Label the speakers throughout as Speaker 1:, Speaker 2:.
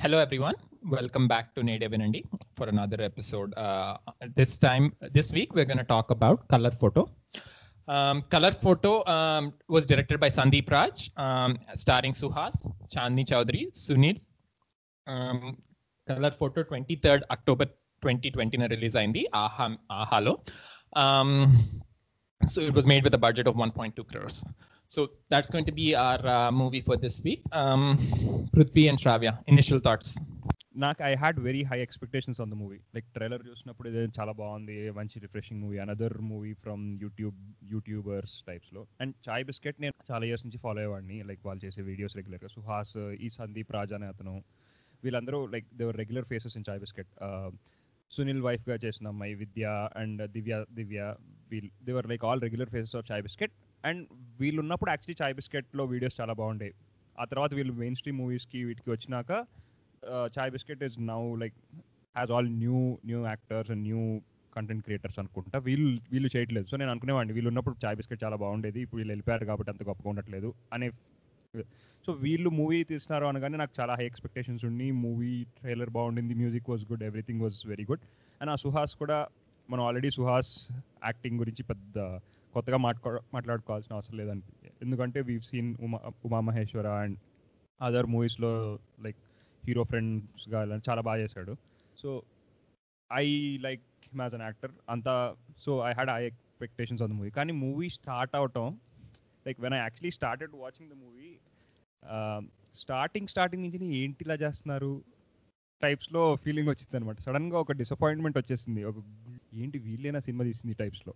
Speaker 1: Hello, everyone. Welcome back to Native Inandi for another episode. Uh, this time, this week, we're going to talk about color photo. Um, color photo um, was directed by Sandeep Raj, um, starring Suhas, Chandni Chowdhury, Sunil. Um, color photo 23rd October 2020 na release అయింది ఆహా ఆహాలో um, so it was made with a budget of 1.2 crores so that's going to be our uh, movie for this week um, prithvi and shravya initial thoughts
Speaker 2: నాకు I had very high expectations on the movie like trailer చూసినప్పుడు ఇది చాలా బాగుంది మంచి refreshing movie another movie from YouTube YouTubers టైప్స్లో and Chai Bisket నేను చాలా years నుంచి ఫాలో అయ్యేవాడిని లైక్ వాళ్ళు చేసే వీడియోస్ రెగ్యులర్గా సుహాస్ ఈ సందీప్ రాజ్ అనే అతను వీళ్ళందరూ like they were regular faces in Chai Bisket Sunil వైఫ్గా చేసిన అమ్మాయి Vidya and Divya Divya we'll they were like all regular faces of Chai Bisket and వీళ్ళు ఉన్నప్పుడు యాక్చువల్లీ చాయ్ బిస్కెట్లో వీడియోస్ చాలా బాగుండేవి ఆ తర్వాత వీళ్ళు మెయిన్ స్ట్రీమ్ మూవీస్కి వీటికి వచ్చినాక Chai Bisket is now like has all new new actors and new content creators అనుకుంటా వీళ్ళు వీళ్ళు చేయట్లేదు సో నేను అనుకునేవాడిని వీళ్ళు ఉన్నప్పుడు చాయ్ బిస్కెట్ చాలా బాగుండేది ఇప్పుడు వీళ్ళు వెళ్ళిపోయారు కాబట్టి అంత గొప్పగా ఉండట్లేదు అనే సో వీళ్ళు మూవీ తీస్తున్నారు అనగానే నాకు చాలా హై ఎక్స్పెక్టేషన్స్ ఉండి మూవీ ట్రైలర్ బాగుండింది music was good everything was very good and ఆ సుహాస్ కూడా మనం ఆల్రెడీ సుహాస్ యాక్టింగ్ గురించి పెద్ద కొత్తగా మాట్లాడుకో మాట్లాడుకోవాల్సిన అవసరం లేదని ఎందుకంటే we seen Uma Uma Maheshwara and other మూవీస్లో లైక్ హీరో ఫ్రెండ్స్గా ఇలా చాలా బాగా చేశాడు so I like him as an actor అంతా so I had I expectations on the movie కానీ మూవీ స్టార్ట్ అవటం like when I actually started watching the movie starting starting నుంచి ఏంటి ఇలా చేస్తున్నారు టైప్స్లో ఫీలింగ్ వచ్చింది అనమాట సడన్గా ఒక డిసప్పాయింట్మెంట్ వచ్చేసింది ఒక ఏంటి వీళ్ళేనా సినిమా తీసింది టైప్స్లో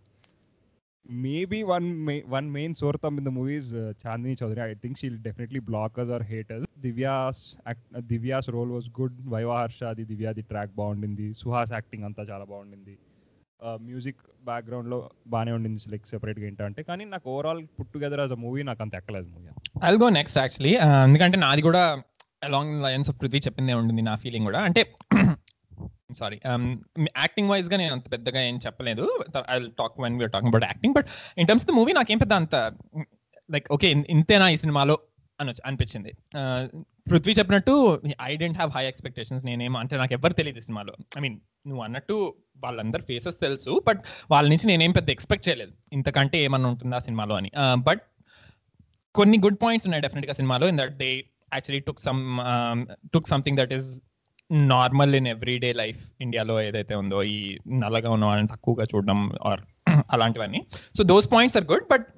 Speaker 2: maybe one may one main sore thumb in the movies Chandini Chowdary I think she'll definitely blockers or haters Divya's Divya's role was good Viva హర్షాది దివ్యాది ట్రాక్ బాగుండింది సుహాస్ యాక్టింగ్ అంతా చాలా బాగుండింది మ్యూజిక్ బ్యాక్గ్రౌండ్లో బాగానే ఉండింది లైక్ సెపరేట్గా ఏంటంటే కానీ నాకు overall put together as a movie నాకు అంత ఎక్కలేదు movie
Speaker 1: I'll go next actually ఎందుకంటే నాది కూడా అలాంగ్ లయన్స్ ఆఫ్ పృథ్వీ చెప్పిందే ఉంటుంది నా ఫీలింగ్ కూడా అంటే సారీ యాక్టింగ్ వైజ్ గా నేను అంత పెద్దగా ఏం చెప్పలేదు I talk one we're talking about acting but in terms the movie నాకేం పెద్ద అంత లైక్ ఓకే ఇంతేనా ఈ సినిమాలో అనొచ్చు అనిపించింది పృథ్వీ చెప్పినట్టు I didn't have high expectations నేనేం అంటే నాకు ఎవరు తెలియదు సినిమాలో ఐ మీన్ నువ్వు అన్నట్టు వాళ్ళందరు ఫేసెస్ తెలుసు బట్ వాళ్ళ నుంచి నేనేం పెద్ద ఎక్స్పెక్ట్ చేయలేదు ఇంతకంటే ఏమన్నా ఉంటుందా సినిమాలో అని బట్ కొన్ని గుడ్ పాయింట్స్ ఉన్నాయి డెఫినెట్గా సినిమాలో in that they actually took some took something that is normal in everyday life ఇండియాలో ఏదైతే ఉందో ఈ నల్లగా ఉన్న వాళ్ళని తక్కువగా చూడడం ఆర్ అలాంటివన్నీ so those points are good but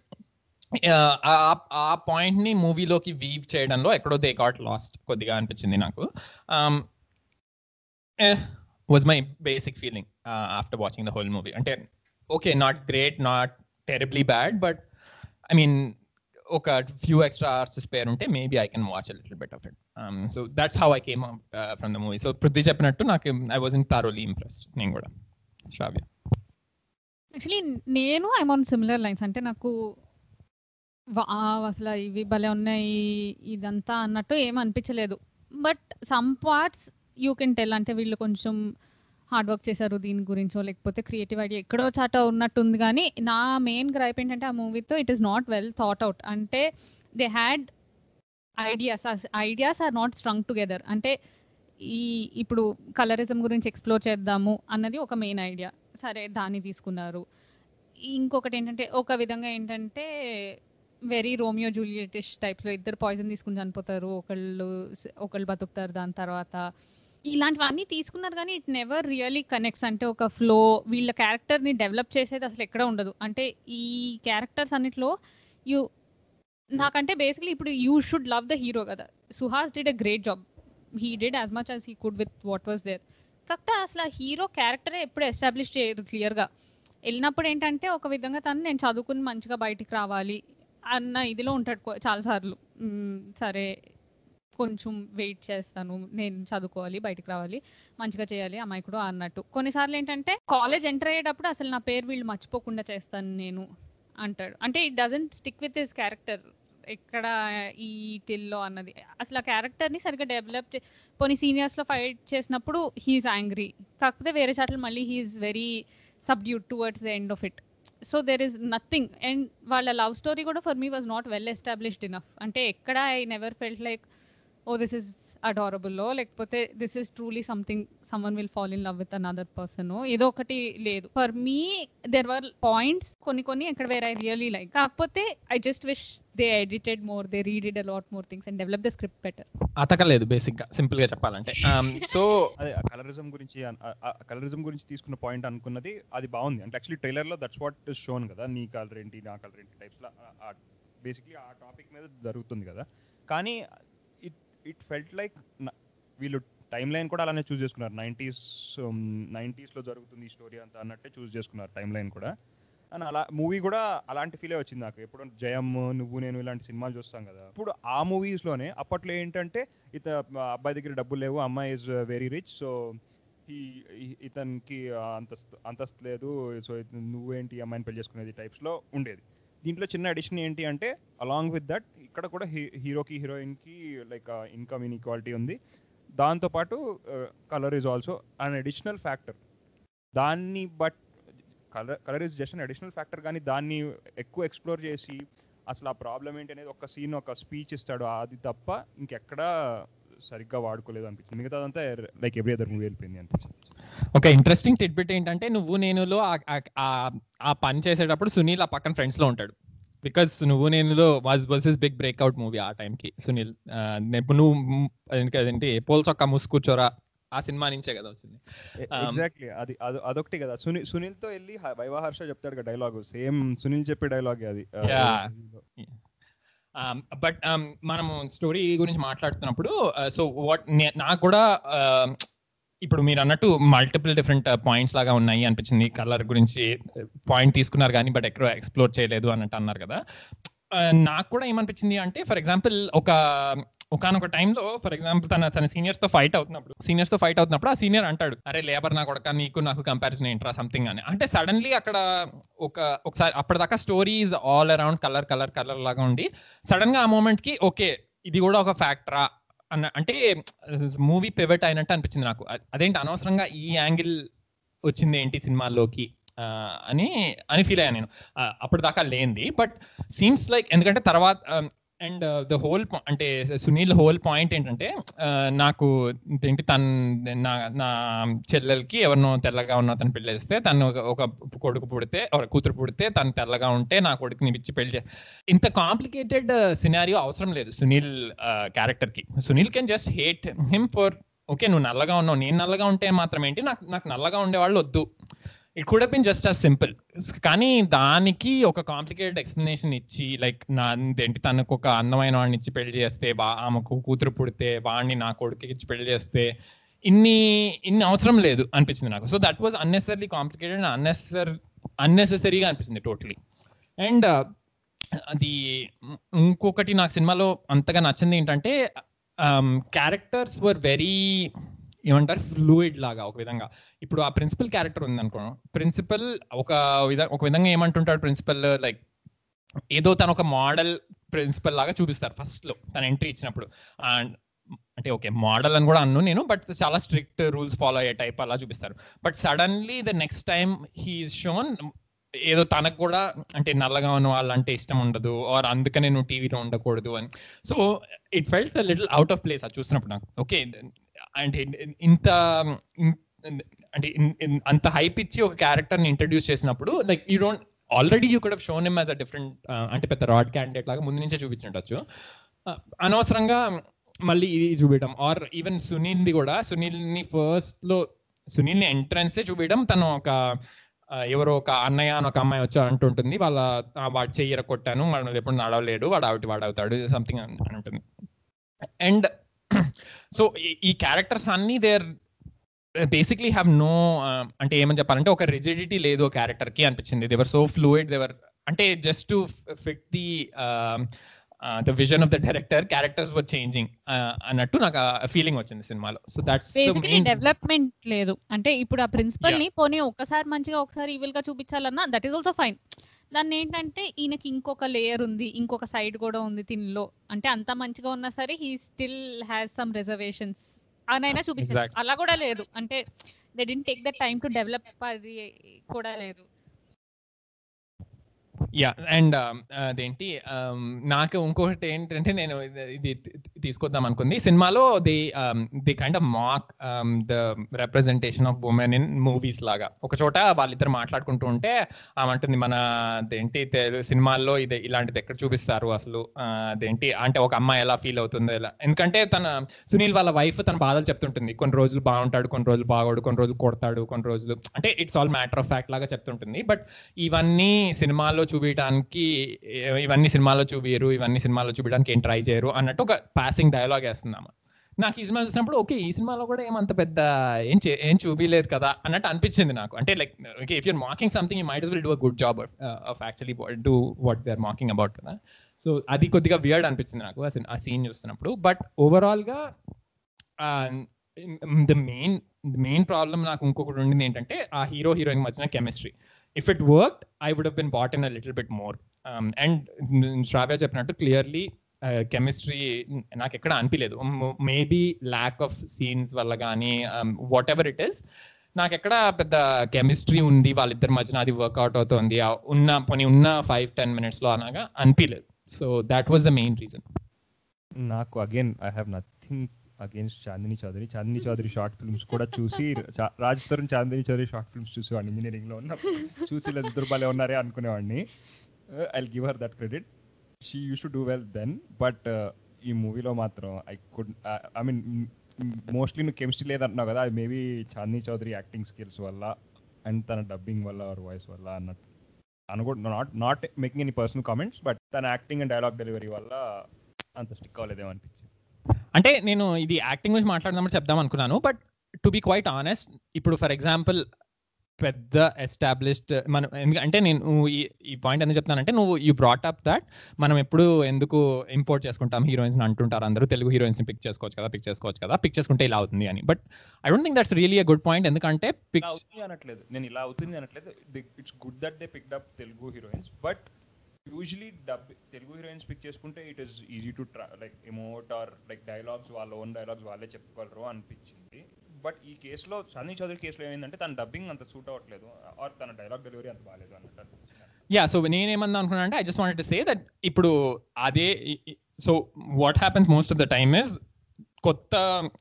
Speaker 1: ఆ పాయింట్ ని మూవీలోకి వీవ్ చేయడంలో ఎక్కడో దే గాట్ లాస్ట్ కొద్దిగా అనిపించింది నాకు was my basic feeling after watching the whole movie అంటే okay not great not terribly bad but I mean ఒక ఫ్యూ ఎక్స్ట్రా అవర్స్ స్పేర్ ఉంటే maybe I can watch little bit of it so that's how I came from the movie so Prithvi చెప్పినట్టు నాకు I was in thoroughly impress నేను కూడా Shravya
Speaker 3: actually నేను I'm on similar lines అంటే నాకు అసలు ఇవి భలే ఉన్నాయి ఇదంతా అన్నట్టు ఏం అనిపించలేదు but some parts you can tell అంటే వీళ్ళు కొంచెం హార్డ్ వర్క్ చేశారు దీని గురించో లేకపోతే క్రియేటివ్ ఐడియా ఎక్కడో చాట ఉన్నట్టుంది కానీ నా మెయిన్ గ్రైప్ ఏంటంటే ఆ మూవీతో it is not well thought out అంటే they had ideas ideas are not strung together అంటే ఈ ఇప్పుడు కలరిజం గురించి ఎక్స్ప్లోర్ చేద్దాము అన్నది ఒక మెయిన్ ఐడియా సరే దాన్ని తీసుకున్నారు ఇంకొకటి ఏంటంటే ఒక విధంగా ఏంటంటే వెరీ రోమియో జూలియటిష్ టైప్లో ఇద్దరు పాయిజన్ తీసుకుని చనిపోతారు ఒకళ్ళు ఒకళ్ళు బతుకుతారు దాని తర్వాత ఇలాంటివన్నీ తీసుకున్నారు కానీ ఇట్ నెవర్ రియలీ కనెక్ట్స్ అంటే ఒక ఫ్లో వీళ్ళ క్యారెక్టర్ని డెవలప్ చేసేది అసలు ఎక్కడ ఉండదు అంటే ఈ క్యారెక్టర్స్ అన్నిట్లో యూ నాకంటే బేసిక్లీ ఇప్పుడు you should love the hero కదా Suhas did a great job he did as much as he could with what was there కాకపోతే అసలు ఆ హీరో క్యారెక్టరే ఎప్పుడు ఎస్టాబ్లిష్ చేయరు క్లియర్గా వెళ్ళినప్పుడు ఏంటంటే ఒక విధంగా తను నేను చదువుకుని మంచిగా బయటికి రావాలి అన్న ఇదిలో ఉంటాడు చాలాసార్లు సరే కొంచెం వెయిట్ చేస్తాను నేను చదువుకోవాలి బయటకు రావాలి మంచిగా చేయాలి అమాయకుడు అన్నట్టు కొన్నిసార్లు ఏంటంటే కాలేజ్ ఎంటర్ అయ్యేటప్పుడు అసలు నా పేరు వీళ్ళు మర్చిపోకుండా చేస్తాను నేను అంటాడు అంటే it doesn't stick with his character ఎక్కడ ఈ టిల్లో అన్నది అసలు ఆ క్యారెక్టర్ని సరిగ్గా డెవలప్ కొన్ని సీనియర్స్లో ఫైట్ చేసినప్పుడు హీఈస్ యాంగ్రీ కాకపోతే వేరే చాట్లు మళ్ళీ he's very subdued towards the end of it so there is nothing and వాళ్ళ లవ్ స్టోరీ కూడా for me was not well established enough అంటే ఎక్కడ I never felt like oh this is adorable లేకపోతే this is truly something someone will fall in love with another person ఏదో ఒకటి లేదు for me there were points కొన్ని కొన్ని ఎక్కడ where I really like కాకపోతే I just wish they edited more they redid a lot more things and develop the script better
Speaker 1: అతకలేదు basic గా simple గా చెప్పాలంటే సో
Speaker 2: అదే కలరిజం గురించి కలరిజం గురించి తీసుకున్న పాయింట్ అనుకున్నది అది బాగుంది అంటే యాక్చువల్లీ ట్రైలర్ లో దట్స్ వాట్ ఇస్ షోన్ కదా నీ కలర్ ఏంటి నా కలర్ ఏంటి టైప్స్ లో బేసిక్లీ ఆ టాపిక్ మీద జరుగుతుంది కదా కానీ ఇట్ ఇట్ ఫెల్ట్ లైక్ వీళ్ళు టైం లైన్ కూడా అలానే చూస్ చేసుకున్నారు నైంటీస్ నైంటీస్లో జరుగుతుంది ఈ స్టోరీ అంతా అన్నట్టే చూస్ చేసుకున్నారు టైం లైన్ కూడా అండ్ అలా మూవీ కూడా అలాంటి ఫీలే వచ్చింది నాకు ఎప్పుడు జయం నువ్వు నేను ఇలాంటి సినిమాలు చూస్తాం కదా ఇప్పుడు ఆ మూవీస్లోనే అప్పట్లో ఏంటంటే ఇత అబ్బాయి దగ్గర డబ్బులు లేవు అమ్మాయి ఇస్ వెరీ రిచ్ సో ఇతనికి అంతస్తు అంతస్తు లేదు సో నువ్వేంటి ఈ అమ్మాయిని పెళ్లి చేసుకునేది టైప్స్లో ఉండేది దీంట్లో చిన్న అడిషన్ ఏంటి అంటే అలాంగ్ విత్ దట్ ఇక్కడ కూడా హీరోకి హీరోయిన్కి లైక్ ఇన్కమ్ ఇన్ఈక్వాలిటీ ఉంది దాంతోపాటు colour is also an additional factor దాన్ని but colour colour is just an additional factor కానీ దాన్ని ఎక్కువ ఎక్స్ప్లోర్ చేసి అసలు ఆ ప్రాబ్లం ఏంటి అనేది ఒక సీన్ ఒక స్పీచ్ ఇస్తాడు అది తప్ప ఇంకెక్కడా సరిగ్గా వాడుకోలేదు అనిపించింది మిగతా అంతా లైక్ ఎవ్రీ అదర్ మూవీ వెళ్ళిపోయింది అనిపించింది
Speaker 1: ఒక ఇంట్రెస్టింగ్ టిడ్బిట్ ఏంటంటే నువ్వు నేనులో ఆ- ఆ- ఆ- ఆ పని చేసేటప్పుడు సునీల్ ఆ పక్కన ఫ్రెండ్స్ లో ఉంటాడు బికాస్ నువ్వు నేనులో was versus big breakout movie ఆ టైంకి సునీల్ ఆ, ఇప్పుడు నువ్వు మ్, అదేంటి అదేంటి పోల్ చొక్కా మూసుకూర్చోరా ఆ సినిమా నుంచే కదా వచ్చింది Um,
Speaker 2: ఎగ్జాక్ట్లీ అది అది- అదొకటి కదా సునీల్ సునీల్ తో వెళ్ళి హ- వైవా హర్ష చెప్తాడు కదా డైలాగ్ సేమ్ సునీల్ చెప్పే డైలాగ్ అది ఆ,
Speaker 1: Yeah. బట్ మనము స్టోరీ గురించి మాట్లాడుతున్నప్పుడు సో వాట్ నాకు కూడా uh, ఇప్పుడు మీరు అన్నట్టు మల్టిపుల్ డిఫరెంట్ పాయింట్స్ లాగా ఉన్నాయి అనిపించింది కలర్ గురించి పాయింట్ తీసుకున్నారు కానీ బట్ ఎక్కడ ఎక్స్ప్లోర్ చేయలేదు అన్నట్టు అన్నారు కదా Uh, నాకు కూడా ఏమనిపించింది అంటే ఫర్ ఎగ్జాంపుల్ ఒక ఒకనొక టైంలో ఫర్ ఎగ్జాంపుల్ తన తన సీనియర్స్ తో ఫైట్ అవుతున్నప్పుడు సీనియర్స్ తో ఫైట్ అవుతున్నప్పుడు ఆ సీనియర్ అంటాడు అరే లేబర్ నా కొడక నీకు నాకు కంపారిజన్ ఏంట్రా సంథింగ్ అని అంటే సడన్లీ అక్కడ ఒక ఒకసారి అప్పటిదాకా story is all around colour colour colour లాగా ఉండి సడన్ గా ఆ మూమెంట్ కి ఓకే ఇది కూడా ఒక ఫ్యాక్టరా అన్న అంటే మూవీ పివట్ అయినట్టు అనిపించింది నాకు అ- అదేంటి అనవసరంగా ఈ యాంగిల్ వచ్చింది ఏంటి సినిమాల్లోకి ఆ, అని అని ఫీల్ అయ్యాను నేను ఆ, అప్పటిదాకా లేనిది బట్ సీమ్స్ లైక్ ఎందుకంటే తర్వాత అండ్ ద హోల్ అంటే సునీల్ హోల్ పాయింట్ ఏంటంటే ఆ, నాకు ఏంటి తన నా నా చెల్లెలకి ఎవరినో తెల్లగా ఉన్న తను పెళ్లి చేస్తే తను ఒక- ఒక కొడుకు పుడితే or కూతురు పుడితే తను తెల్లగా ఉంటే నా కొడుకుని ఇచ్చి పెళ్లి చే ఇంత కాంప్లికేటెడ్ సినారియో అవసరం లేదు సునీల్ క్యారెక్టర్ కి Sunil can just hate him for okay నువ్వు నల్లగా ఉన్నావు నేను నల్లగా ఉంటే మాత్రం ఏంటి నాకు నాకు నల్లగా ఉండేవాళ్ళు వద్దు it could been just as simple కానీ దానికి ఒక కాంప్లికేటెడ్ ఎక్స్ప్లెనేషన్ ఇచ్చి లైక్ నా ఏంటి తనకు ఒక అందమైన వాడిని ఇచ్చి పెళ్లి చేస్తే వా ఆమెకు కూతురు పుడితే వాడిని నా కొడుకుకి ఇచ్చి పెళ్లి చేస్తే ఇన్ని ఇన్ని అవసరం లేదు అనిపించింది నాకు so that was unnecessary complicated unnecessary అన్నెసెసరీగా అనిపించింది టోటలీ అండ్ అది ఇంకొకటి నాకు సినిమాలో అంతగా నచ్చింది ఏంటంటే క్యారెక్టర్స్ వర్ వెరీ ఏమంటారు ఫ్లూయిడ్ లాగా ఒక విధంగా ఇప్పుడు ఆ ప్రిన్సిపల్ క్యారెక్టర్ ఉంది అనుకో ప్రిన్సిపల్ ఒక విధ ఒక విధంగా ఏమంటుంటాడు ప్రిన్సిపల్ లైక్ ఏదో తను ఒక మోడల్ ప్రిన్సిపల్ లాగా చూపిస్తారు ఫస్ట్ లో తన ఎంట్రీ ఇచ్చినప్పుడు అండ్ అంటే ఓకే మోడల్ అని కూడా అన్ను నేను బట్ చాలా స్ట్రిక్ట్ రూల్స్ ఫాలో అయ్యే టైప్ అలా చూపిస్తారు but suddenly the next time he shown ఏదో తనకు కూడా అంటే నల్లగా ఉన్న వాళ్ళంటే ఇష్టం ఉండదు ఆర్ అందుకనే నువ్వు టీవీలో ఉండకూడదు అని so it felt little out of place అది చూసినప్పుడు నాకు ఓకే అంటే ఇంత ఇన్- అంటే ఇన్- ఇన్- అంత హైప్ ఇచ్చి ఒక క్యారెక్టర్ ని ఇంట్రడ్యూస్ చేసినప్పుడు like you don't already you could shown him as a different అంటే పెద్ద రాడ్ క్యాండిడేట్ లాగా ముందు నుంచే చూపించుండొచ్చు Uh, అనవసరంగా మళ్ళీ ఇది చూపించడం ఆర్ ఈవెన్ సునీల్ ది కూడా సునీల్ ని ఫస్ట్ లో సునీల్ ని ఎంట్రన్స్ చూపించడం తను ఒక ఆ, ఎవరో ఒక అన్నయ్య అని ఒక అమ్మాయి వచ్చి అంటుంటుంది వాళ్ళ ఆ, వాడు చెయ్యర కొట్టాను వాడు ఎప్పుడు నడవలేడు వాడు ఆవిటి వాడు అవుతాడు సంథింగ్ అని ఉంటుంది అండ్ సో ఈ క్యారెక్టర్స్ అన్ని దేర్ బేసిక్లీ హ్యావ్ నో అంటే ఏమని చెప్పాలంటే ఒక రిజిడిటీ లేదు క్యారెక్టర్ కి అనిపించింది దేవర్ సో ఫ్లూయిడ్ దేవర్ అంటే just to fit the the vision of the director characters were changing అన్నట్టు నాకు ఫీలింగ్ వచ్చింది సినిమాలో సో దాట్స్
Speaker 3: బేసికలీ డెవలప్మెంట్ లేదు అంటే ఇప్పుడు ఆ ప్రిన్సిపల్ ని పోనీ ఒక్కసారి మంచిగా ఒకసారి ఈవిల్ గా చూపించాలన్నా దట్ ఈస్ ఆల్సో ఫైన్ దాన్ని ఏంటంటే ఈయనకి ఇంకొక లేయర్ ఉంది ఇంకొక సైడ్ కూడా ఉంది దీనిలో అంటే అంత మంచిగా ఉన్నా సరే he still has some reservations అనైనా చూపించారు
Speaker 1: Exactly.
Speaker 3: అలా కూడా లేదు అంటే they didn't take the time to develop అది కూడా లేదు
Speaker 1: యా అండ్ అదేంటి um, నాకు ఇంకొకటి ఏంటంటే నేను ఇది- ఇది తీ- తీసుకొద్దాం అనుకుంది సినిమాలో the the kind of mock the representation of women in movies లాగా ఒక చోట వాళ్ళిద్దరు మాట్లాడుకుంటూ ఉంటే ఆమె అంటుంది మన అదేంటి తెలు- సినిమాల్లో ఇది ఇలాంటిది ఎక్కడ చూపిస్తారు అసలు ఆ, అదేంటి అంటే ఒక అమ్మాయి ఎలా ఫీల్ అవుతుందో ఇలా ఎందుకంటే తన సునీల్ వాళ్ళ వైఫ్ తన బాధలు చెప్తుంటుంది కొన్ని రోజులు బాగుంటాడు కొన్ని రోజులు బాగోడు కొన్ని రోజులు కొడతాడు కొన్ని రోజులు అంటే it's all matter of fact లాగా చెప్తుంటుంది బట్ ఇవన్నీ సినిమాల్లో చూపించడానికి ఇవన్నీ సినిమాల్లో చూపియరు ఇవన్నీ సినిమాల్లో చూపించడానికి ఏం ట్రై చేయరు అన్నట్టు ఒక పాసింగ్ డైలాగ్ వేస్తున్నాము నాకు ఈ సినిమా చూసినప్పుడు ఓకే ఈ సినిమాలో కూడా ఏమంత పెద్ద ఏం చే ఏం చూపించలేదు కదా అన్నట్టు అనిపించింది నాకు అంటే like okay if you're mocking something you might will do a good job of actually do what they are mocking about కదా సో అది కొద్దిగా వియర్డ్ అనిపించింది నాకు ఆ scene- ఆ సీన్ చూస్తున్నప్పుడు బట్ ఓవరాల్గా ద మెయిన్ మెయిన్ ప్రాబ్లం నాకు ఇంకొకటి ఉండింది ఏంటంటే ఆ హీరో హీరోయిన్ మధ్యన chemistry if it work I would been bought in a little bit more and Shravya చెప్పినట్టు క్లియర్లీ కెమిస్ట్రీ నాకు ఎక్కడ అనిపించలేదు మేబీ ల్యాక్ ఆఫ్ సీన్స్ వల్ల కానీ వాట్ ఎవర్ ఇట్ ఇస్ నాకు ఎక్కడ పెద్ద కెమిస్ట్రీ ఉంది వాళ్ళిద్దరి మధ్యన అది వర్కౌట్ అవుతుంది ఆ ఉన్న పోనీ ఉన్న ఫైవ్ టెన్ మినిట్స్ లో అనగా అనిపించలేదు so that was the main reason
Speaker 2: నాకు again I have nothing against Chandini Chowdary Chandini Chowdary short films కూడా చూసి చా- రాజ్ తరుణ్ చాందిని చౌదరి షార్ట్ ఫిల్మ్స్ చూసేవాడిని ఇంజనీరింగ్ లో ఉన్న చూసి ఇలా ఇద్దరు భలే ఉన్నారే అనుకునేవాడిని I give her that credit she used to do well then but ఈ మూవీలో మాత్రం I could I mean mostly నువ్వు కెమిస్ట్రీ లేదంటున్నావు కదా అది maybe Chandini Chowdary acting skills వల్ల అండ్ తన డబ్బింగ్ వల్ల ఆర్ వాయిస్ వల్ల అన్నట్టు అనుకో not not making any personal comments but తన యాక్టింగ్ అండ్ డైలాగ్ డెలివరీ వల్ల అంత స్టిక్ అవ్వలేదేమో అనిపించింది
Speaker 1: అంటే నేను ఇది యాక్టింగ్ గురించి మాట్లాడదామని చెప్దాం అనుకున్నాను but to be quite honest ఇప్పుడు ఫర్ ఎగ్జాంపుల్ పెద్ద ఎస్టాబ్లిష్డ్ మనం ఎందుకు- అంటే నేను నువ్వు ఈ ఈ పాయింట్ ఎందుకు చెప్తానంటే నువ్వు యూ బ్రాట్ అప్ దాట్ మనం ఎప్పుడు ఎందుకు ఇంపోర్ట్ చేసుకుంటాం హీరోయిన్స్ అంటుంటారు అందరూ తెలుగు హీరోయిన్స్ ని పిక్ చేసుకోవచ్చు కదా పిక్ చేసుకోవచ్చు కదా పిక్ చేసుకుంటే ఇలా అవుతుంది అని but I don't think that's really a good point ఎందుకంటే
Speaker 2: ఇలా
Speaker 1: పిక్
Speaker 2: అవుతుంది అనట్లేదు నేను ఇలా అవుతుంది అనట్లేదు it's good that they picked up Telugu heroines but usually dub Telugu heroines pick చేసుకుంటే ఇట్ ఈస్ ఈజీ టు ట్రా like emote or like dialogues వాళ్ళ ఓన్ డైలాగ్స్ వాళ్ళే చెప్పగలరు అనిపించింది బట్ ఈ కేసులో సన్నీ చౌదరి కేసులో ఏమైందంటే తన డబ్బింగ్ అంత సూట్ అవ్వట్లేదు ఆర్ తన డైలాగ్ డెలివరీ అంత బాగాలేదు అన్నట్టు అనిపించింది.
Speaker 1: యా సో నేనేమన్నా అనుకున్నా అంటే I just want to say that ఇప్పుడు అదే so what happens most of the time is కొత్త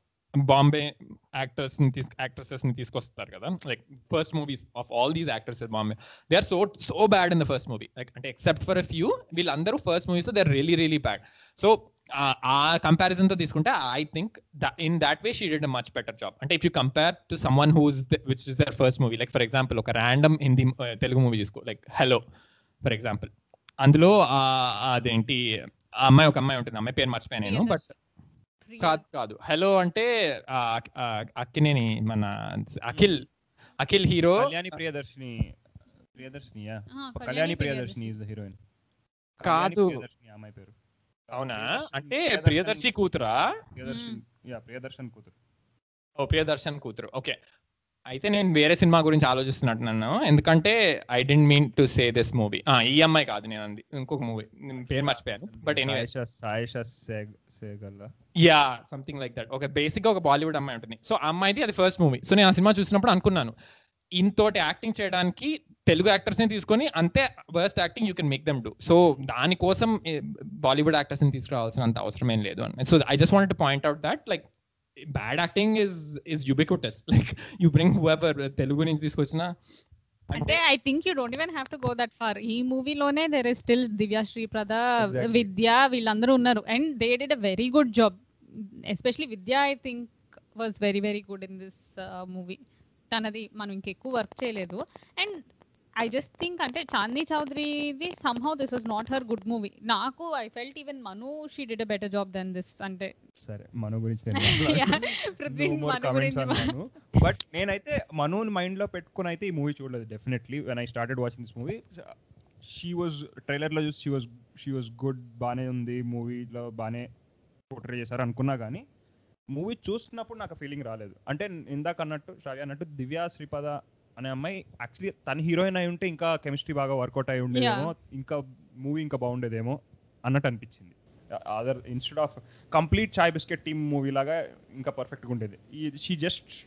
Speaker 1: బాంబే యాక్టర్స్ ని తీసు యాక్ట్రెసెస్ ని తీసుకొస్తారు కదా like first movies of all these actors Bombay they are so so bad in the first movie like అంటే except for a few వీళ్ళందరూ first movies they are really really bad so ఆ comparison తో తీసుకుంటే I think in that way she did a much better job అంటే if you compare to someone whose which is their first movie like for example ఒక random Hindi Telugu movie తీసుకో like hello for example అందులో ఆ అదేంటి ఆ అమ్మాయి ఒక అమ్మాయి ఉంటుంది అమ్మాయి పేరు మర్చిపోయాను నేను బట్ కాదు కాదు హలో అంటే ఆ, ఆ, అక్కినేని మన అఖిల్ అఖిల్ హీరో
Speaker 2: కళ్యాణి ప్రియదర్శిని ప్రియదర్శినియా Kalyani Priyadarshini is the heroine
Speaker 1: కాదు.
Speaker 2: ప్రియదర్శిని ఆ అమ్మాయి పేరు
Speaker 1: అవునా
Speaker 2: ప్రియదర్శిని-
Speaker 1: అంటే
Speaker 2: ప్రియదర్శన్-
Speaker 1: ప్రియదర్శి కూతురా
Speaker 2: ప్రియదర్శన్ యా ప్రియదర్శన్ కూతురు
Speaker 1: ఓ ప్రియదర్శన్ కూతురు ఓకే అయితే నేను వేరే సినిమా గురించి ఆలోచిస్తున్నట్టు నన్ను ఎందుకంటే I didn't mean to say this movie ఈ అమ్మాయి కాదు నేను అంది ఇంకొక మూవీ పేరు మర్చిపోయాను బట్ ఎనీవే
Speaker 2: సాయిషా సాయిషా సేగ్ Saigal
Speaker 1: yeah something like that ఒక బేసిక్ గా ఒక బాలీవుడ్ అమ్మాయి ఉంటుంది సో ఆ అమ్మాయిది అది ఫస్ట్ మూవీ సో నేను ఆ సినిమా చూసినప్పుడు అనుకున్నాను ఇంతోటి యాక్టింగ్ చేయడానికి తెలుగు యాక్టర్స్ ని తీసుకొని అంతే worst acting you can make them do so దానికోసం బాలీవుడ్ యాక్టర్స్ ని తీసుకురావాల్సిన అంత అవసరం ఏం లేదు అని so I just want point out that like bad acting is is ubiquitous like you bring whoever Telugu నుంచి తీసుకొచ్చిన
Speaker 3: అంటే I think you don't even have to go that far ఈ మూవీలోనే there is still Divya Sriprada
Speaker 2: Exactly.
Speaker 3: Vidya వీళ్ళందరూ ఉన్నారు and they did a very good job especially Vidya I think was very very good in this movie తనది మనం ఇంకెక్కువ work చేయలేదు and I just think అంటే చాందీ చౌదరిది somehow this was not her good movie నాకు I felt even Manu she did a better job then this అంటే
Speaker 2: సరే మను గురించి
Speaker 3: Yeah, పృథ్వీ మను గురించి
Speaker 2: బట్ నేనైతే మనుని మైండ్ లో పెట్టుకుని అయితే ఈ మూవీ చూడలేదు definitely when I started watching this movie she was trailer లో చూసి she was she was good బానే ఉంది మూవీలో బానే పోర్ట్రే చేశారు అనుకున్నా కానీ మూవీ చూస్తున్నప్పుడు నాకు ఫీలింగ్ రాలేదు అంటే ఇందాక అన్నట్టు శ్రావ్య అన్నట్టు దివ్య శ్రీపద అనే అమ్మాయి యాక్చువల్లీ తన హీరోయిన్ అయి ఉంటే ఇంకా కెమిస్ట్రీ బాగా వర్కౌట్ అయి ఉండేదేమో ఇంకా మూవీ ఇంకా బాగుండేదేమో అన్నట్టు అనిపించింది other instead of complete Chai Bisket team movie లాగా ఇంకా పర్ఫెక్ట్గా ఉండేది she just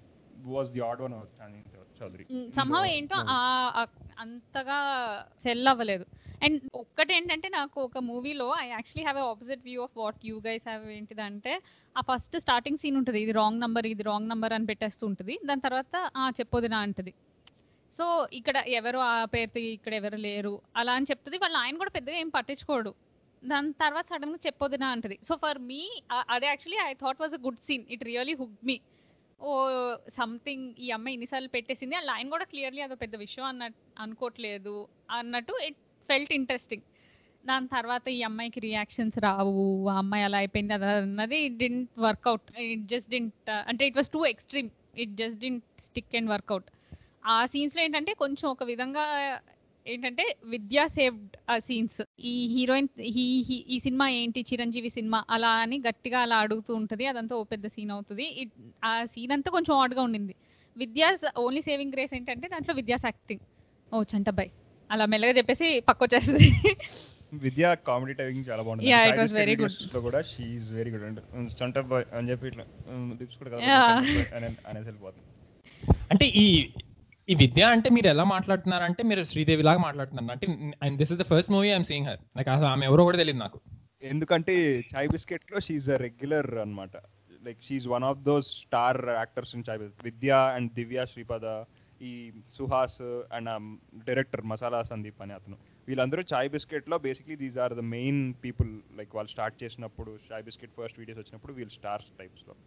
Speaker 2: was the odd one Chowdary
Speaker 3: somehow ఏంటో ఆ- ఆ- అంతగా సెల్ అవ్వలేదు అండ్ ఒక్కటి ఏంటంటే నాకు ఒక మూవీలో I actually have opposite view of what you guys have ఏంటిదంటే ఆ ఫస్ట్ స్టార్టింగ్ సీన్ ఉంటుంది ఇది రాంగ్ నంబర్ ఇది రాంగ్ నంబర్ అని పెట్టేస్తూ ఉంటుంది దాని తర్వాత ఆ చెప్పొదినా అంటది సో ఇక్కడ ఎవరు ఆ పేరుతో ఇక్కడ ఎవరు లేరు అలా అని చెప్తుంది వాళ్ళ ఆయన కూడా పెద్దగా ఏం పట్టించుకోడు దాని తర్వాత సడన్ గా చెప్పొదినా అంటది సో ఫర్ మీ అదే actually I thought was a good scene it really hook me oh something ఈ అమ్మాయి ఇన్నిసార్లు పెట్టేసింది ఆ లైన్ కూడా క్లియర్లీ అదో పెద్ద విషయం అన్నట్టు అనుకోవట్లేదు అన్నట్టు ఇట్ ఫెల్ట్ ఇంట్రెస్టింగ్ దాని తర్వాత ఈ అమ్మాయికి రియాక్షన్స్ రావు ఆ అమ్మాయి అలా అయిపోయింది అది అన్నది it didn't work out it just didn't అంటే it was too extreme it just didn't stick and work out ఆ సీన్స్ లో ఏంటంటే కొంచెం ఒక విధంగా ఏంటంటే విద్యా సేవ్డ్ ఆ సీన్స్ ఈ హీరోయిన్ ఈ ఈ- ఈ సినిమా ఏంటి చిరంజీవి సినిమా అలా అని గట్టిగా అలా అడుగుతూ ఉంటది అదంతా ఓ పెద్ద సీన్ అవుతుంది ఇట్- ఆ సీన్ అంతా కొంచెం ఆడ్గా ఉండింది విద్యాస్ ఓన్లీ సేవింగ్ గ్రేస్ ఏంటంటే దాంట్లో విద్యాస్ యాక్టింగ్ ఓ చంటబ్బాయ్ అలా మెల్లగా చెప్పేసి పక్కొచ్చేస్తుంది
Speaker 2: విద్య కామెడీ టైమింగ్ చాలా బాగుంటుంది
Speaker 3: Yeah,
Speaker 2: అంటే
Speaker 3: it was
Speaker 2: Chinese
Speaker 3: very
Speaker 2: videos లో కూడా she very good and stunt boy అని చెప్పి ఇట్లా లిప్స్ కూడా కదా
Speaker 3: Yeah.
Speaker 2: అని అనేసి వెళ్ళిపోతుంది
Speaker 1: అంటే ఈ ఈ విద్య అంటే మీరు ఎలా మాట్లాడుతున్నారు అంటే మీరు శ్రీదేవి లాగా మాట్లాడుతున్నారు అంటే and this is the first movie I'm seeing her నాకు అసలు ఆమె ఎవరో కూడా తెలియదు నాకు
Speaker 2: ఎందుకంటే చాయ్ బిస్కెట్ లో షీఈ్ అ రెగ్యులర్ అన్నమాట like she one of those star actors in Chai Bisket Vidya and Divya Sripada ఈ సుహాస్ అండ్ డైరెక్టర్ మసాలా సందీప్ అని అతను వీళ్ళందరూ చాయ్ బిస్కెట్ లో basically these are the main people like వాళ్ళు స్టార్ట్ చేసినప్పుడు చాయ్ బిస్కెట్ ఫస్ట్ వీడియోస్ వచ్చినప్పుడు వీళ్ళు స్టార్స్ టైప్స్ లో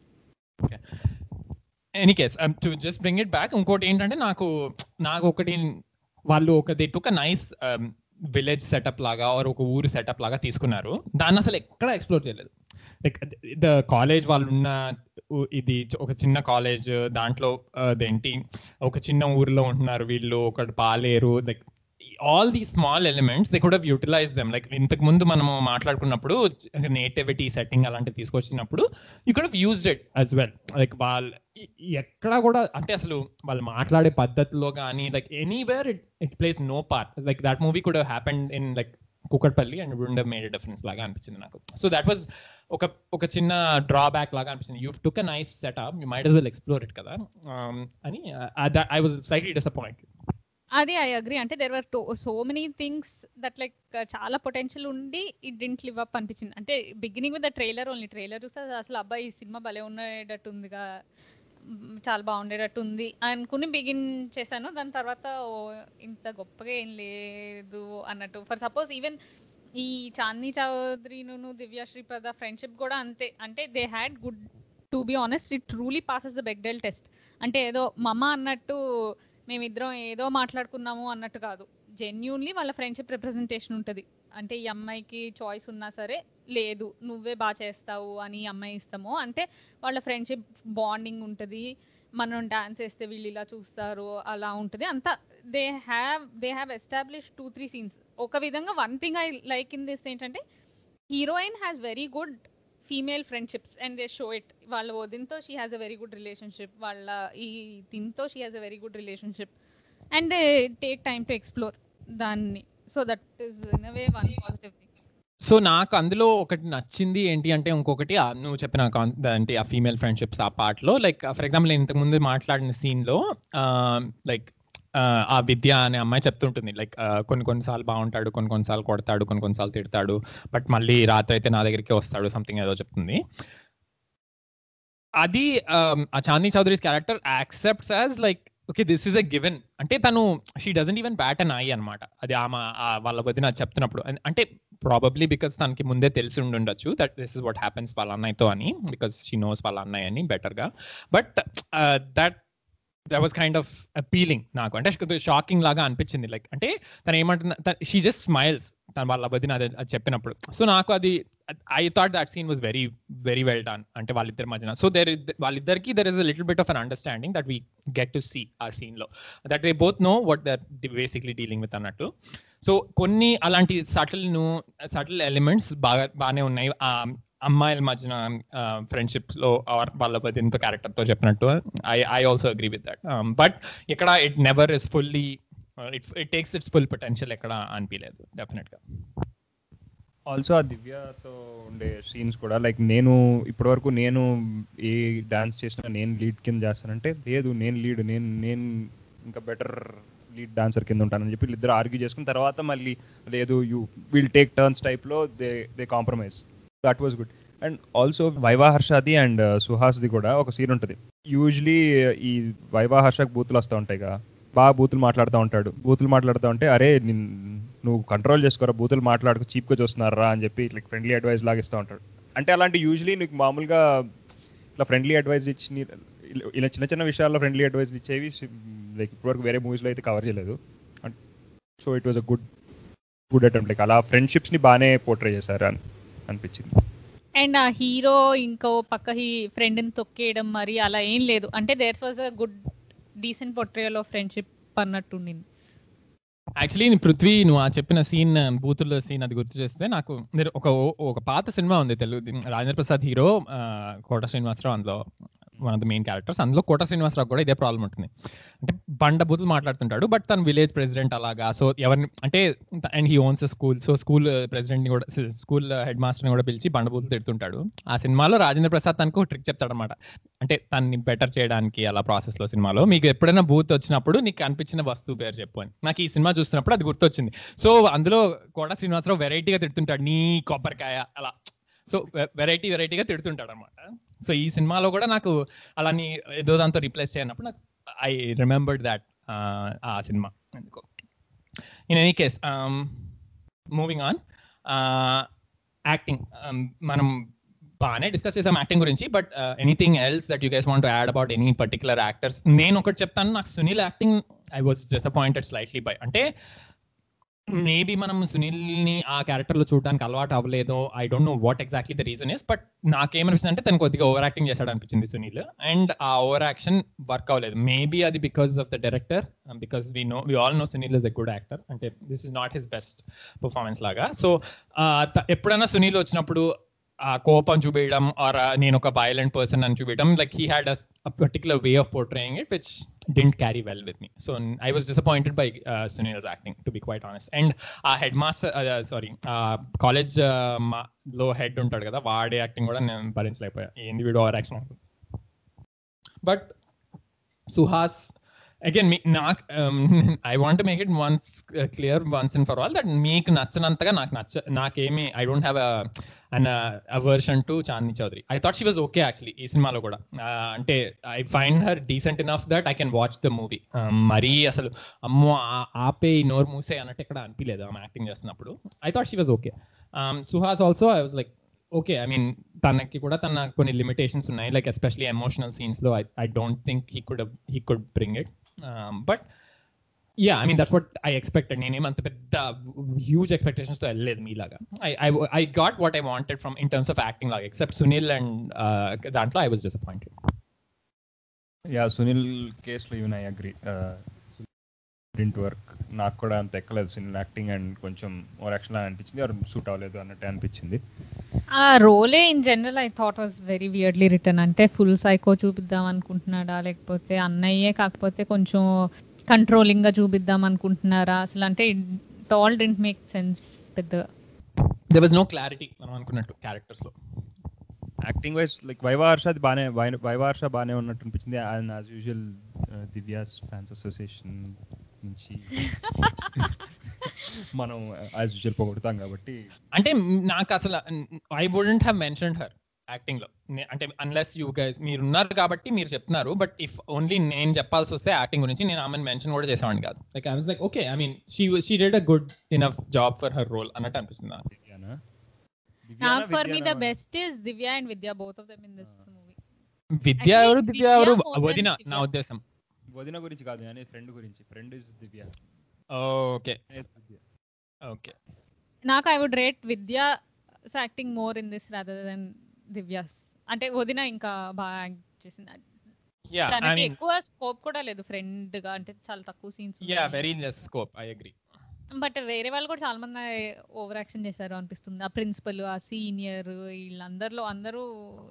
Speaker 1: any case to just bring it back ఇంకోటి ఏంటంటే నాకు నాకు ఒకటి వాళ్ళు ఒక they took nice village setup లాగా ఆర్ ఒక ఊరు సెటప్ లాగా తీసుకున్నారు దాన్ని అసలు ఎక్కడ ఎక్స్ప్లోర్ చేయలేదు లైక్ ద కాలేజ్ వాళ్ళు ఉన్న ఊ- ఇది చ- ఒక చిన్న కాలేజ్ దాంట్లో uh, అదేంటి ఒక చిన్న ఊరిలో ఉంటున్నారు వీళ్ళు ఒకటి పాలేరు like all the small elements they could utilize them like ఇంతకు ముందు మనము మాట్లాడుకున్నప్పుడు నేటివిటీ సెట్టింగ్ అలాంటివి తీసుకొచ్చినప్పుడు you could used it as well like వాళ్ళ ఎ- ఎక్కడ కూడా అంటే అసలు వాళ్ళు మాట్లాడే పద్ధతిలో కానీ like anywhere it it place no part like that movie could happen in like Kukatpally and would made difference లాగా అనిపించింది నాకు సో దట్ వాజ్ ఒక ఒక చిన్న డ్రాబ్యాక్ లాగా అనిపించింది you took a nice setup you might as well explore it కదా Um, అని ఐ వాజ్ స్లైట్లీ డిసప్పాయింట్
Speaker 3: అది ఐ అగ్రి అంటే there were so many things that like చాలా పొటెన్షియల్ ఉండి ఇట్ డింట్ లివ్ అప్ అనిపించింది అంటే beginning with the trailer only trailer చూస్తే అసలు అబ్బాయి ఈ సినిమా భలే ఉండేటట్టుందిగా మ్, చాలా బాగుండేటట్టు ఉంది అనుకుని బిగిన్ చేశాను దాని తర్వాత ఓ, ఇంత గొప్పగా ఏం లేదు అన్నట్టు ఫర్ సపోజ్ ఈవెన్ ఈ చాందీ చౌదరిను దివ్య శ్రీప్రద ఫ్రెండ్షిప్ కూడా అంతే అంటే they had good to be honest it truly passes the Bechdel test అంటే ఏదో మమ అన్నట్టు మేమిద్దరం ఏదో మాట్లాడుకున్నాము అన్నట్టు కాదు జెన్యున్లీ వాళ్ళ ఫ్రెండ్షిప్ రిప్రజెంటేషన్ ఉంటుంది అంటే ఈ అమ్మాయికి చాయిస్ ఉన్నా సరే లేదు నువ్వే బాగా చేస్తావు అని ఈ అమ్మాయి ఇస్తాము అంటే వాళ్ళ ఫ్రెండ్షిప్ బాండింగ్ ఉంటుంది మనం డాన్స్ వేస్తే వీళ్ళు ఇలా చూస్తారు అలా ఉంటుంది అంతా they have they have establish two three scenes ఒక విధంగా one thing I like in this ఏంటంటే heroine has very good female friendships and they show it వాళ్ళ వదినతో she has a very good relationship వాళ్ళ ఈ తిన్తో she has a very good relationship and they take time to explore దాన్ని so that is in way one positive thing
Speaker 1: so నాకు అందులో ఒకటి నచ్చింది ఏంటి అంటే ఇంకొకటి ఆ నువ్వు చెప్పిన కాన్- అంటే ఆ ఫీమేల్ ఫ్రెండ్షిప్స్ ఆ part లో లైక్ ఫర్ ఎగ్జాంపుల్ ఇంతకు ముందు మాట్లాడిన scene లో లైక్ ఆ విద్య అనే అమ్మాయి చెప్తుంటుంది లైక్ కొన్ని కొన్నిసార్లు బాగుంటాడు కొన్ని కొన్నిసార్లు కొడతాడు కొన్ని కొన్నిసార్లు తిడతాడు బట్ మళ్ళీ రాత్రి అయితే నా దగ్గరికి వస్తాడు సంథింగ్ ఏదో చెప్తుంది అది um, ఆ Chandini Chowdary's character accepts as like okay this is a given అంటే తను she doesn't even bat an eye అనమాట అది ఆమె ఆ వాళ్ళ వదిన చెప్తున్నప్పుడు అన్- అంటే ప్రాబబ్లీ బికాస్ తనకి ముందే తెలిసి ఉండి ఉండొచ్చు that this is what happens వాళ్ళ అన్నయ్యతో అని బికాస్ షీ నోస్ వాళ్ళ అన్నయ్య అని బెటర్గా but that that was kind of appealing నాకు అంటే షాకింగ్ లాగా అనిపించింది లైక్ అంటే తను ఏమంటున్నా షీ జస్ట్ స్మైల్స్ తన వాళ్ళ వదిన అది అది చెప్పినప్పుడు సో నాకు అది I thought that scene was very very well done అంటే వాళ్ళిద్దరి మధ్యన సో దెర్ వాళ్ళిద్దరికి there is a little bit of an understanding that we get to see ఆ సీన్ లో that they both know what they're basically dealing with అన్నట్టు so కొన్ని అలాంటి subtle ను సటిల్ ఎలిమెంట్స్ బాగా బాగానే ఉన్నాయి ఆ అమ్మాయిల మధ్యన ఫ్రెండ్షిప్స్ లో or వాళ్ళ వదినతో క్యారెక్టర్ తో చెప్పినట్టు I I also agree with that but ఇక్కడ it never is fully it it takes its full potential ఎక్కడ అనిపించలేదు డెఫినెట్ గా
Speaker 2: ఆల్సో ఆ దివ్యతో ఉండే సీన్స్ కూడా లైక్ నేను ఇప్పటివరకు నేను ఏ డాన్స్ చేసినా నేను లీడ్ కింద చేస్తానంటే లేదు నేను లీడ్ నేను నేను ఇంకా బెటర్ లీడ్ డాన్సర్ కింద ఉంటానని చెప్పి ఇద్దరు ఆర్గ్యూ చేసుకున్న తర్వాత మళ్ళీ లేదు యూ విల్ టేక్ టర్న్స్ టైప్లో they they compromise that was good and also Viva హర్షాది అండ్ సుహాస్ది కూడా ఒక సీన్ ఉంటుంది యూజువలీ ఈ వైవా హర్షకు బూతులు వస్తూ ఉంటాయి కదా బాగా బూతులు మాట్లాడుతూ ఉంటాడు బూతులు మాట్లాడుతూ ఉంటే అరే నిన్- నువ్వు కంట్రోల్ చేసుకోరా బూతులు మాట్లాడుకు చీప్గా చూస్తున్నారా అని చెప్పి లైక్ ఫ్రెండ్లీ అడ్వైస్ లాగా ఇస్తూ ఉంటాడు అంటే అలాంటి యూజువలీ నీకు మామూలుగా ఇట్లా ఫ్రెండ్లీ అడ్వైస్ ఇచ్చి నీ- ఇలా- ఇలా చిన్న చిన్న విషయాల్లో ఫ్రెండ్లీ అడ్వైస్ ఇచ్చేవి లైక్ ఇప్పటివరకు వేరే మూవీస్లో అయితే కవర్ చేయలేదు so it was a good good attempt like అలా ఫ్రెండ్షిప్స్ని బాగానే పోర్ట్రే చేశారు అని అనిపించింది
Speaker 3: అండ్ ఆ హీరో ఇంకో పక్క హీ ఫ్రెండ్ని తొక్కేయడం మరి అలా ఏం లేదు అంటే there's was a good decent portrayal of friendship అన్నట్టుండింది
Speaker 1: యాక్చువల్లీ పృథ్వీ నువ్వు ఆ చెప్పిన సీన్ బూతుల్లో సీన్ అది గుర్తు చేస్తే నాకు మీరు ఒక ఒక పాత సినిమా ఉంది తెలుగు రాజేంద్ర ప్రసాద్ హీరో ఆ, కోట శ్రీనివాసరావు అందులో one of the main characters అందులో కోట శ్రీనివాసరావు కూడా ఇదే ప్రాబ్లం ఉంటుంది అంటే బండ బూతులు మాట్లాడుతుంటాడు బట్ తన విలేజ్ ప్రెసిడెంట్ అలాగా సో ఎవరిని అంటే and he owns school so school president ని కూడా స్కూల్ హెడ్ మాస్టర్ ని కూడా పిలిచి బండ బూతులు తిడుతుంటాడు ఆ సినిమాలో రాజేంద్ర ప్రసాద్ తనకు ట్రిక్ చెప్తాడనమాట అంటే తన్ని బెటర్ చేయడానికి అలా ప్రాసెస్ లో సినిమాలో మీకు ఎప్పుడైనా బూత్ వచ్చినప్పుడు నీకు అనిపించిన వస్తువు పేరు చెప్పు అని నాకు ఈ సినిమా చూస్తున్నప్పుడు అది గుర్తొచ్చింది సో అందులో కోట శ్రీనివాసరావు వెరైటీగా తిడుతుంటాడు నీ కొబ్బరికాయ అలా సో వెరైటీ వెరైటీగా తిడుతుంటాడు అనమాట సో ఈ సినిమాలో కూడా నాకు అలా నీ ఏదో దాంతో రీప్లేస్ చేయనప్పుడు నాకు ఐ రిమెంబర్డ్ దాట్ ఆ సినిమా ఎందుకో in any case moving on acting మనం బాగానే డిస్కస్ చేసాం యాక్టింగ్ గురించి but anything else that you guys want add about any particular actors నేను ఒకటి చెప్తాను నాకు Sunil acting I was disappointed slightly by అంటే మేబీ మనం సునీల్ ని ఆ క్యారెక్టర్ లో చూడడానికి అలవాటు అవ్వలేదు I don't know what exactly the reason is but నాకేమనిపిస్తుంది అంటే తను కొద్దిగా ఓవర్ యాక్టింగ్ చేశాడు అనిపించింది సునీల్ అండ్ ఆ ఓవర్ యాక్షన్ వర్క్ అవ్వలేదు మేబీ అది because of the director because we know we all know Sunil is a good actor అంటే this is not his best performance లాగా సో ఎప్పుడైనా సునీల్ వచ్చినప్పుడు ఆ కోపం చూపించడం ఆర్ నేను ఒక వైలెంట్ పర్సన్ అని చూపించడం like he had a particular way of portraying it which didn't carry well with me so I was disappointed by Sunil's acting to be quite honest and ఆ హెడ్ మాస్టర్ సారీ కాలేజ్ లో head ఉంటాడు కదా వాడే acting కూడా నేను భరించలేకపోయా ఏంది వీడు over action but Suhas again మీ నాకు I want make it once clear once and for all that మీకు నచ్చనంతగా నాకు నచ్చ నాకేమి I don't have an aversion to Chandini Chowdary I thought she was okay actually ఈ సినిమాలో కూడా Uh, అంటే I find her decent enough that I can watch the movie మరీ అసలు అమ్మో ఆ- ఆపే ఈ నోరు మూసే అన్నట్టు ఇక్కడ అనిపించలేదు ఆమె యాక్టింగ్ చేస్తున్నప్పుడు I thought she was okay Suhas also I was like okay I mean తనకి కూడా తన కొన్ని లిమిటేషన్స్ ఉన్నాయి లైక్ ఎస్పెషలీ ఎమోషనల్ సీన్స్ లో I don't think he could he could bring it but yeah I mean that's what I expected నేనేమంత పెద్ద huge expectations తో వెళ్ళలేదు మీలాగా I I I got what I wanted from in terms of acting లాగా except Sunil and దాంట్లో I was disappointed
Speaker 2: yeah Sunil కేసులో even I agree didn't work నాకు కూడా అంత ఎక్కలేదు సునీల్ యాక్టింగ్ అండ్ కొంచెం ఓవర్ యాక్షన్ అనిపించింది ఆర్ సూట్ అవ్వలేదు అన్నట్టు అనిపించింది
Speaker 3: ఆ role in general I thought was very weirdly written అంటే ఫుల్ సైకో చూపిద్దాం అనుకుంటున్నాడా లేకపోతే అన్నయ్యే కాకపోతే కొంచెం కంట్రోలింగ్ గా చూపిద్దాం అనుకుంటున్నారా అసలు అంటే it all didn't make sense పెద్దగా
Speaker 1: దే వాజ్ నో క్లారిటీ మనం అనుకున్నట్టు క్యారెక్టర్స్ లో
Speaker 2: acting wise like Viva Harsha అది బాగానే వై- వైవా హర్ష బాగానే ఉన్నట్టు అనిపించింది and as usual Divya's fans association నుంచి మనం యాజ్ యూజువల్ పొగుడుతాం కాబట్టి
Speaker 1: అంటే మ్, నాకు అసలు I wouldn't have mention her acting లో నే- అంటే అన్లెస్ యూ గైస్ మీరు ఉన్నారు కాబట్టి మీరు చెప్తున్నారు బట్ ఇఫ్ ఓన్లీ నేను చెప్పాల్సి వస్తే యాక్టింగ్ గురించి నేను ఆమెను మెన్షన్ కూడా చేసేవాడిని కాదు like I was like okay I mean she she did a good enough job for her role అన్నట్టు అనిపిస్తుంది నాకు.
Speaker 2: దివ్యానా
Speaker 3: నాకు for me the best is Divya and Vidya both of them in this movie
Speaker 1: Vidya
Speaker 3: Actually,
Speaker 1: ఎవరు దివ్య ఎవరు
Speaker 3: Vidya more than
Speaker 1: వదిన
Speaker 3: Divya.
Speaker 1: నా ఉద్దేశం
Speaker 2: వదిన గురించి కాదు కానీ ఫ్రెండ్ గురించి friend is Divya
Speaker 1: okay
Speaker 2: Divya
Speaker 1: okay
Speaker 3: నాకు I would rate Vidya acting more in this rather than Divya's అంటే వదిన ఇంకా బాగా యాక్ట్ చేసింది
Speaker 1: యా ఐ
Speaker 3: తనకి
Speaker 1: మీన్
Speaker 3: ఎక్కువ స్కోప్ కూడా లేదు ఫ్రెండ్ గా అంటే చాలా తక్కువ scenes
Speaker 1: yeah very less scope I agree
Speaker 3: but వేరే వాళ్ళు కూడా చాలా మంది ఓవర్ యాక్షన్ చేశారు అనిపిస్తుంది ఆ ప్రిన్సిపల్ ఆ సీనియర్ వీళ్ళందరిలో అందరూ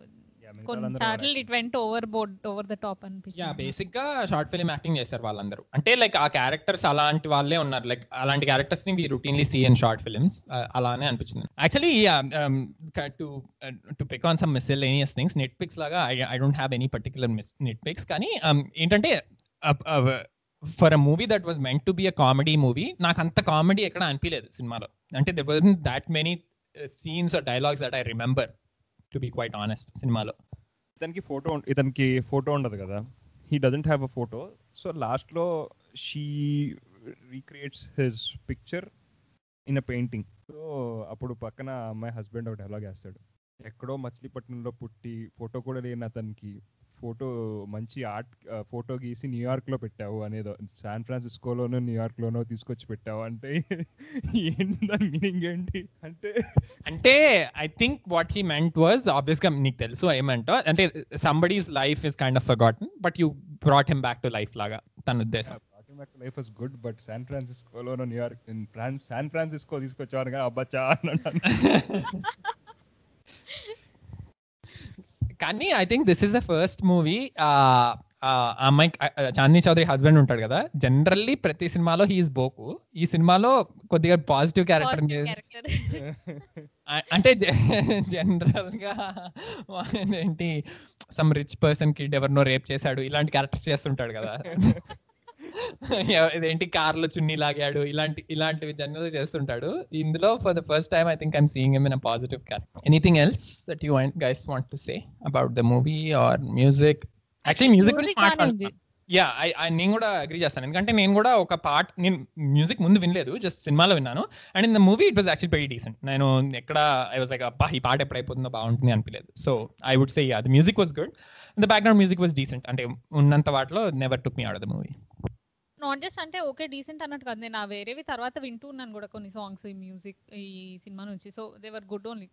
Speaker 3: కొన్ని సార్లు it went over board over the top
Speaker 1: yeah
Speaker 3: అనిపించింది
Speaker 1: బేసిక్ గా షార్ట్ ఫిల్మ్ యాక్టింగ్ చేశారు వాళ్ళందరూ అంటే లైక్ ఆ క్యారెక్టర్స్ అలాంటి వాళ్ళే ఉన్నారు లైక్ అలాంటి క్యారెక్టర్స్ ని we routinely see in short films అలానే అనిపించింది actually to to pick on some miscellaneous things nitpicks లాగా I don't have any particular miss nitpicks కానీ um, ఏంటంటే for a movie that was meant to be a comedy movie నాకు అంత comedy ఎక్కడ అనిపించలేదు సినిమాలో అంటే there was that many scenes or dialogues that I remember to be quite honest సినిమాలో
Speaker 2: ఇతనికి ఫోటో ఇతనికి ఫోటో ఉండదు కదా he doesn't have a photo so లాస్ట్లో she recreates his picture in a painting so అప్పుడు పక్కన ఆ అమ్మాయి హస్బెండ్ ఒక డైలాగ్ వేస్తాడు ఎక్కడో మచిలీపట్నంలో పుట్టి ఫోటో కూడా లేని అతనికి ఫోటో మంచి ఆర్ట్ ఫోటో గీసి న్యూయార్క్లో పెట్టావు అనేదో శాన్ ఫ్రాన్సిస్కోలోనో న్యూయార్క్లోనో తీసుకొచ్చి పెట్టావు అంటే ఏంటి దాని మీనింగ్ ఏంటి అంటే
Speaker 1: అంటే I think what he meant was obvious గా నీకు తెలుసు ఏమంటో అంటే somebody's life is kind of forgotten but you brought him back to life లాగా తన ఉద్దేశం
Speaker 2: life is good but San ఫ్రాన్సిస్కోలోనో న్యూయార్క్ ఫ్రాన్ శాన్ ఫ్రాన్సిస్కో తీసుకొచ్చారు కానీ అబ్బచ్చా అని అన్నాను.
Speaker 1: కానీ I think this is the first movie అమ్మాయి చాందీ చౌదరి హస్బెండ్ ఉంటాడు కదా జనరల్లీ ప్రతి సినిమాలో హీఈస్ బోకు ఈ సినిమాలో కొద్దిగా పాజిటివ్ క్యారెక్టర్
Speaker 3: క్యారెక్టర్
Speaker 1: అంటే జనరల్ గా ఏంటి సమ్ రిచ్ పర్సన్ కి ఎవరినో రేప్ చేశాడు ఇలాంటి క్యారెక్టర్స్ చేస్తుంటాడు కదా ఇదేంటి కార్ లో చున్నీ లాగాడు ఇలాంటి ఇలాంటివి జనరల్ చేస్తుంటాడు ఇందులో for the first time I think I'm seeing in positive character anything else that you guys want to say about the movie or music actually music గురించి మాట్లాడుతున్నా యా ఐ నేను కూడా అగ్రీ చేస్తాను ఎందుకంటే నేను కూడా ఒక పార్ట్ నేను మ్యూజిక్ ముందు వినలేదు జస్ట్ సినిమాలో విన్నాను and in the movie it was actual very decent నేను ఎక్కడ ఐ వాజ్ లైక్ అబ్బా ఈ పాట ఎప్పుడైపోతుందో బాగుంటుంది అనిపించలేదు so I would say yeah the music was good the background music was decent అంటే ఉన్నంత వాటిలో never took me out the movie
Speaker 3: not just అంటే ఓకే డీసెంట్ అన్నట్టు కాదు నేను ఆ వేరేవి తర్వాత వింటూ ఉన్నాను కూడా కొన్ని సాంగ్స్ ఈ మ్యూజిక్ ఈ సినిమా నుంచి so they were good only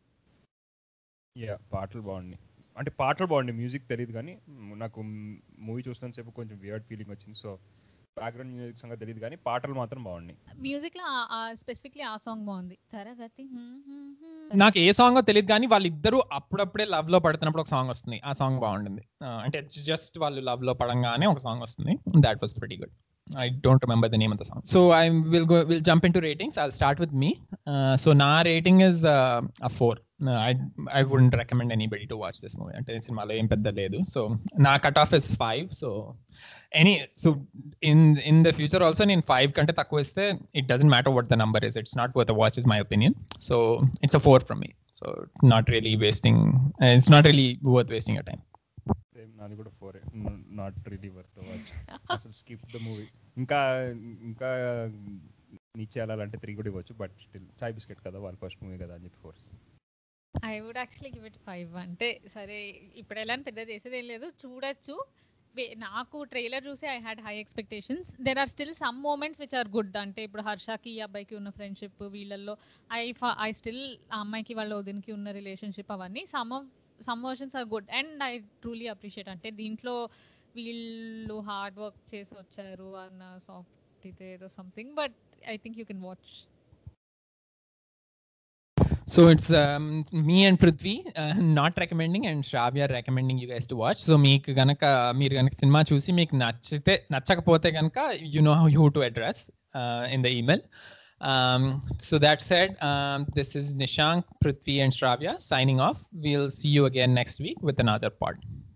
Speaker 2: yeah పాటలు బాగున్నాయి అంటే పాటలు బాగున్నాయి మ్యూజిక్ తెలియదు కానీ మ్, నాకు మూవీ చూసినంతసేపు కొంచెం వియర్డ్ ఫీలింగ్ వచ్చింది సో బ్యాక్గ్రౌండ్ మ్యూజిక్ సంగతి తెలియదు కానీ పాటలు మాత్రం బాగున్నాయి
Speaker 3: మ్యూజిక్ లో స్పెసిఫిక్లీ ఆ సాంగ్ బాగుంది తరగతి హ్మ్ హ్మ్ హ్మ్.
Speaker 1: నాకు ఏ సాంగ్ తెలియదు కానీ వాళ్ళిద్దరూ అప్పుడప్పుడే లవ్ లో పడుతున్నప్పుడు ఒక సాంగ్ వస్తుంది ఆ సాంగ్ బాగుంటుంది ఆ, అంటే జస్ట్ వాళ్ళు లవ్ లో పడంగానే ఒక సాంగ్ వస్తుంది that was very good I don't remember the name of the song so I will go will jump in to ratings I start with me so నా rating is a four I I wouldn't recommend anybody to watch this movie అంటే సినిమాలో ఏం పెద్ద లేదు so నా cut off is five so any so in in the future also నేను five కంటే తక్కువ ఇస్తే it doesn't matter what the number is it's not worth watch is my opinion so it's a four from me so not really wasting it's not really worth wasting a time
Speaker 2: same నాది కూడా four not really worth watch అసలు skip the movie ఇంకా ఇంకా నీచే వెళ్ళాలంటే three కూడా ఇవ్వచ్చు but still chai biscuit కదా వాళ్ళ ఫస్ట్ మూవీ కదా అని చెప్పి fours
Speaker 3: I would actually give it five అంటే సరే ఇప్పుడు ఎలా అని పెద్ద చేసేది ఏం లేదు చూడొచ్చు వే- నాకు ట్రైలర్ చూసి I had high expectations there are still some moments which are good అంటే ఇప్పుడు హర్షకి ఈ అబ్బాయికి ఉన్న ఫ్రెండ్షిప్ వీళ్ళల్లో ఐ ఐ స్టిల్ ఆ అమ్మాయికి వాళ్ళ వదినికి ఉన్న రిలేషన్షిప్ అవన్నీ some of some versions are good and I truly appreciate అంటే దీంట్లో వీళ్ళు హార్డ్ వర్క్ చేసి వచ్చారు అన్న సాఫ్ట్ ఇది ఏదో something but I think you can watch
Speaker 1: So it's um, me and Prithvi uh, not recommending and Shravya recommending you guys to watch. So మీకు గనక మీరు గనక సినిమా చూసి మీకు నచ్చితే నచ్చకపోతే గనక you know how who to address uh, in the email. Um, so that said, um, this is Nishank, Prithvi and Shravya signing off. We'll see you again next week with another part.